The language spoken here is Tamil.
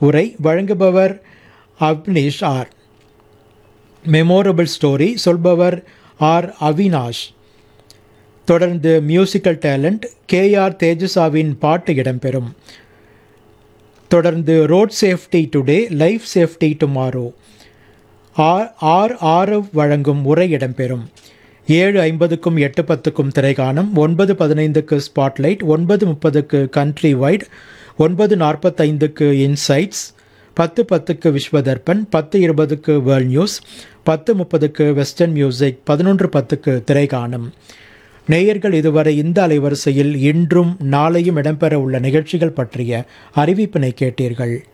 உரை வழங்குபவர் அவ்னிஷ் ஆர் மெமோரபிள் ஸ்டோரி சொல்பவர் ஆர் அவினாஷ் தொடர்ந்து மியூசிக்கல் டேலண்ட் கே ஆர் தேஜசாவின் பாட்டு இடம்பெறும் தொடர்ந்து road safety today life safety tomorrow R R Aarav வழங்கும் உரை இடம்பெறும் ஏழு ஐம்பதுக்கும் எட்டு பத்துக்கும் திரைகாணம் ஒன்பது பதினைந்துக்கு ஸ்பாட்லைட் ஒன்பது முப்பதுக்கு கண்ட்ரி வைட் ஒன்பது நாற்பத்தைந்துக்கு இன்சைட்ஸ் பத்து பத்துக்கு விஸ்வதர்பன் பத்து இருபதுக்கு வேர்ல்ட் நியூஸ் பத்து முப்பதுக்கு வெஸ்டர்ன் மியூசிக் பதினொன்று பத்துக்கு திரைகாணம் நேயர்கள் இதுவரை இந்த அலைவரிசையில் இன்றும் நாளையும் இடம்பெற உள்ள நிகழ்ச்சிகள் பற்றிய அறிவிப்பினை கேட்டீர்கள்